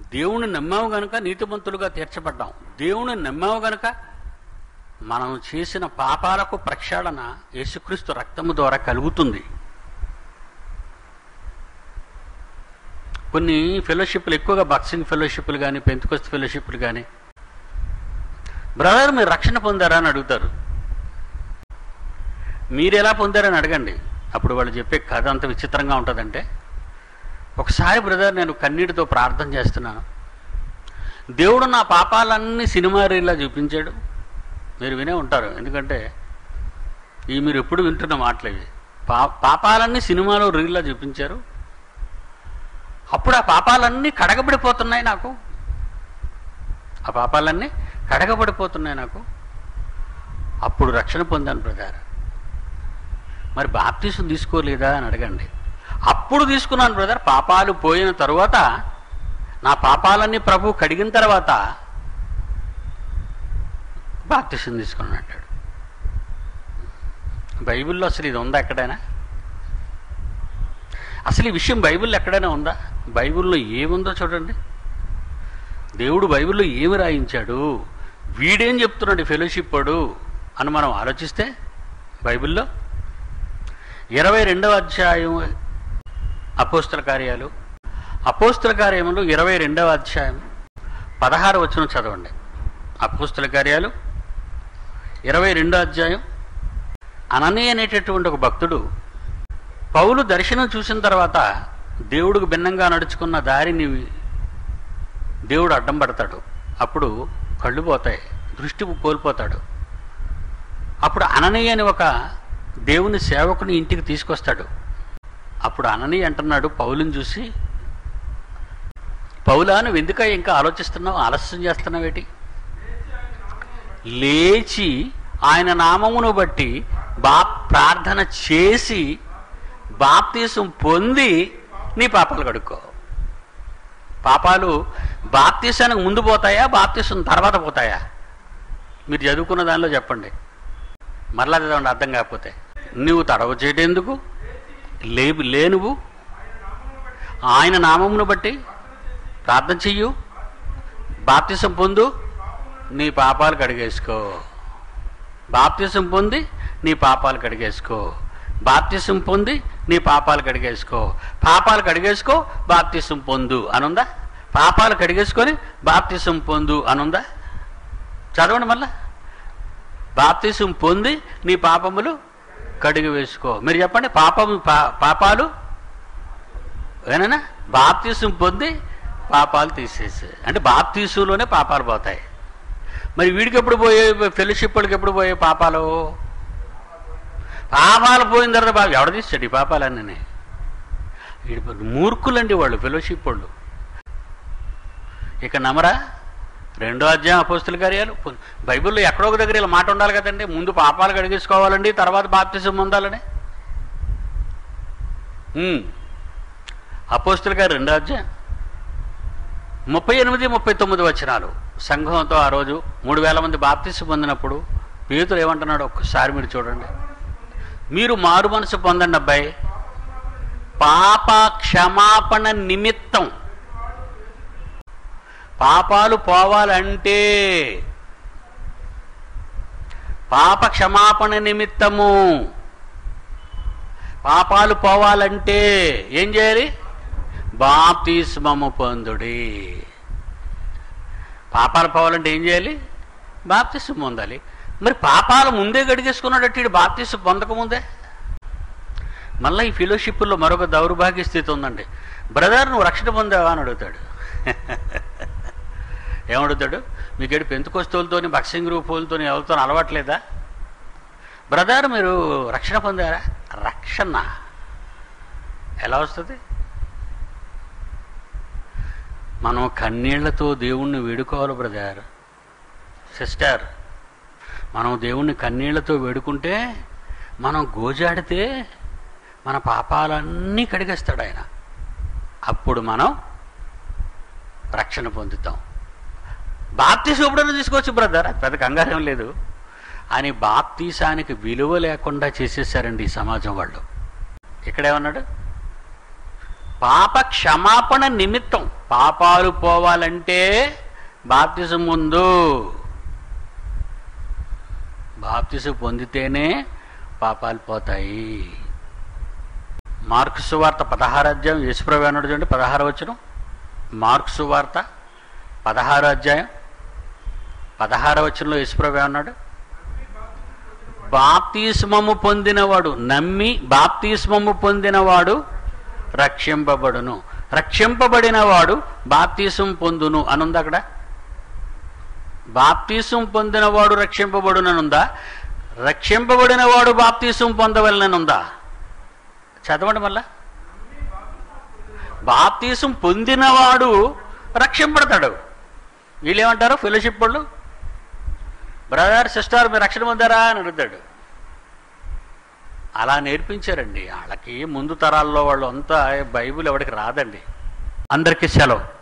దేవుని నమ్మావు గనుక నీతిమంతులుగా తీర్చబడ్డాం దేవుని నమ్మావు గనుక మనం చేసిన పాపాలకు ప్రక్షాళన యేసుక్రీస్తు రక్తము ద్వారా కలుగుతుంది కొన్ని ఫెలోషిప్లు ఎక్కువగా బాక్సింగ్ ఫెలోషిప్లు కానీ పెంతుకొస్తు ఫెలోషిప్లు కానీ బ్రదర్ మీరు రక్షణ పొందారా అని అడుగుతారు మీరు ఎలా పొందారని అడగండి అప్పుడు వాళ్ళు చెప్పే కథ అంత విచిత్రంగా ఉంటుందంటే ఒకసారి బ్రదర్ నేను కన్నీటితో ప్రార్థన చేస్తున్నాను దేవుడు నా పాపాలన్నీ సినిమా రీల్లా చూపించాడు మీరు వినే ఉంటారు ఎందుకంటే ఈ మీరు ఎప్పుడు వింటున్న మాటలు ఇవి పా పాపాలన్నీ సినిమాలో రీల్లా చూపించారు అప్పుడు ఆ పాపాలన్నీ కడగబడిపోతున్నాయి నాకు ఆ పాపాలన్నీ కడగబడిపోతున్నాయి నాకు అప్పుడు రక్షణ పొందాను బ్రదర్ మరి బాప్తీసం తీసుకోలేదా అని అడగండి అప్పుడు తీసుకున్నాను బ్రదర్ పాపాలు పోయిన తరువాత నా పాపాలన్నీ ప్రభు కడిగిన తర్వాత బాప్తీసం తీసుకున్నాను అంటాడు బైబిల్లో అసలు ఇది ఉందా ఎక్కడైనా అసలు ఈ విషయం బైబిల్లో ఎక్కడైనా ఉందా బైబిల్లో ఏముందో చూడండి దేవుడు బైబిల్లో ఏమి రాయించాడు వీడేం చెప్తున్నాడు ఈ ఫెలోషిప్ వాడు అని మనం ఆలోచిస్తే బైబిల్లో ఇరవై రెండవ అధ్యాయం అపోస్తుల కార్యాలు అపోస్తుల కార్యములు ఇరవై రెండవ అధ్యాయం పదహారు వచ్చిన చదవండి అపోస్తుల కార్యాలు ఇరవై రెండో అధ్యాయం అననీ అనేటటువంటి ఒక భక్తుడు పౌలు దర్శనం చూసిన తర్వాత దేవుడికి భిన్నంగా నడుచుకున్న దారిని దేవుడు అడ్డం పడతాడు అప్పుడు కళ్ళు పోతాయి దృష్టి కోల్పోతాడు అప్పుడు అననీయ అని ఒక దేవుని సేవకుని ఇంటికి తీసుకొస్తాడు అప్పుడు అననీయ అంటున్నాడు పౌలుని చూసి పౌలా నువ్వు ఎందుక ఇంకా ఆలోచిస్తున్నావు ఆలస్యం చేస్తున్నావేటి లేచి ఆయన నామమును బట్టి బా ప్రార్థన చేసి బాప్తీసం పొంది నీ పాపాలు కడుక్కో పాపాలు బాప్తీసానికి ముందు పోతాయా బాప్తీసం తర్వాత పోతాయా మీరు చదువుకున్న దానిలో చెప్పండి మరలా చదవండి అర్థం కాకపోతే నువ్వు తడవ చేయటేందుకు లే లే నువ్వు ఆయన నామమును బట్టి ప్రార్థన చెయ్యు బాప్తిసం పొందు నీ పాపాలు కడిగేసుకో బాప్తిసం పొంది నీ పాపాలు కడిగేసుకో బాప్తిసం పొంది నీ పాపాలు కడిగేసుకో పాపాలు కడిగేసుకో బాప్తిసం పొందు అనుందా పాపాలు కడిగేసుకొని బాప్తిసం పొందు అనుందా చదవండి మళ్ళా బాప్తిసం పొంది నీ పాపములు కడిగి వేసుకో మీరు చెప్పండి పాపము పా- పాపాలు ఏనైనా బాప్తిసం పొంది పాపాలు తీసేసి అంటే బాప్తీసులోనే పాపాలు పోతాయి మరి వీడికి ఎప్పుడు పోయే ఫెలోషిప్ వాళ్ళకి ఎప్పుడు పోయే పాపాలు పాపాలు పోయిన తర్వాత బాబు ఎవడ తీస్తాడు ఈ పాపాలన్నీ వీడి మూర్ఖులండి వాళ్ళు ఫెలోషిప్ వాళ్ళు ఇక నమ్మరా రెండో అధ్యాయం అపోస్తుల కార్యాలు పొ- బైబిల్లో ఎక్కడో ఒక దగ్గర ఇలా మాట ఉండాలి కదండి ముందు పాపాలు కడిగేసుకోవాలండి తర్వాత బాప్తిజం పొందాలని ఉమ్. అపోస్తుల గారు రెండో అధ్యాయం ముప్పై ఎనిమిది ముప్పై తొమ్మిది వచనాలు సంఘంతో ఆ రోజు మూడు వేల మంది బాప్తిసం పొందినప్పుడు పేతులు ఏమంటున్నాడు ఒక్కసారి మీరు చూడండి మీరు మారు మనసు పొందండి అబ్బాయి పాప క్షమాపణ నిమిత్తం పాపాలు పోవాలంటే పాప క్షమాపణ నిమిత్తము పాపాలు పోవాలంటే ఏం చేయాలి బాప్తిస్మము పొందుడి పాపాలు పోవాలంటే ఏం చేయాలి బాప్తిస్మం పొందాలి మరి పాపాలు ముందే గడిగేసుకున్నాడట్టి ఈడు బాప్తిస్మం పొందకముందే మళ్ళీ ఈ ఫెలోషిప్లో మరొక దౌర్భాగ్య స్థితి ఉందండి బ్రదర్ నువ్వు రక్షణ పొందావా అని అడుగుతాడు ఏమడుగుతాడు మీకేడు పెంతుకొస్తువులతోని బక్సింగ్ రూపులతో ఎవరితో అలవాట్లేదా బ్రదర్ మీరు రక్షణ పొందారా రక్షణ ఎలా వస్తుంది మనం కన్నీళ్లతో దేవుణ్ణి వేడుకోవాలి బ్రదర్ సిస్టర్ మనం దేవుణ్ణి కన్నీళ్లతో వేడుకుంటే మనం గోజాడితే మన పాపాలన్నీ కడిగేస్తాడు ఆయన అప్పుడు మనం రక్షణ పొందుతాం బాప్తీసం ఎప్పుడైనా తీసుకోవచ్చు బ్రదర్ అది పెద్ద కంగారం లేదు అని బాప్తీసానికి విలువ లేకుండా చేసేసారండి ఈ సమాజం వాళ్ళు ఇక్కడేమన్నాడు పాప క్షమాపణ నిమిత్తం పాపాలు పోవాలంటే బాప్తిజం ముందు బాప్తిజం పొందితేనే పాపాలు పోతాయి మార్క్సు వార్త పదహారు అధ్యాయం యేసుప్రభు అన్నాడు చూడండి పదహారు వచ్చిన మార్క్సు వార్త పదహారు అధ్యాయం పదహార వచనంలో యేసుప్రభు అన్నాడు బాప్తిస్మము పొందినవాడు నమ్మి బాప్తిస్మము పొందినవాడు రక్షింపబడును రక్షింపబడినవాడు బాప్తీసం పొందును అనుంది అక్కడ బాప్తీసం పొందినవాడు రక్షింపబడుననుందా రక్షింపబడినవాడు బాప్తీసం పొందవలననుందా చదవండి మళ్ళా బాప్తీసం పొందినవాడు రక్షింపడతాడు వీళ్ళేమంటారు ఫెలోషిప్ వాళ్ళు బ్రదర్ సిస్టర్ మీరు రక్షణ పొందారా అని అడుగుతాడు అలా నేర్పించారండి వాళ్ళకి ముందు తరాల్లో వాళ్ళు అంతా బైబిల్ ఎవరికి రాదండి అందరికీ సెలవు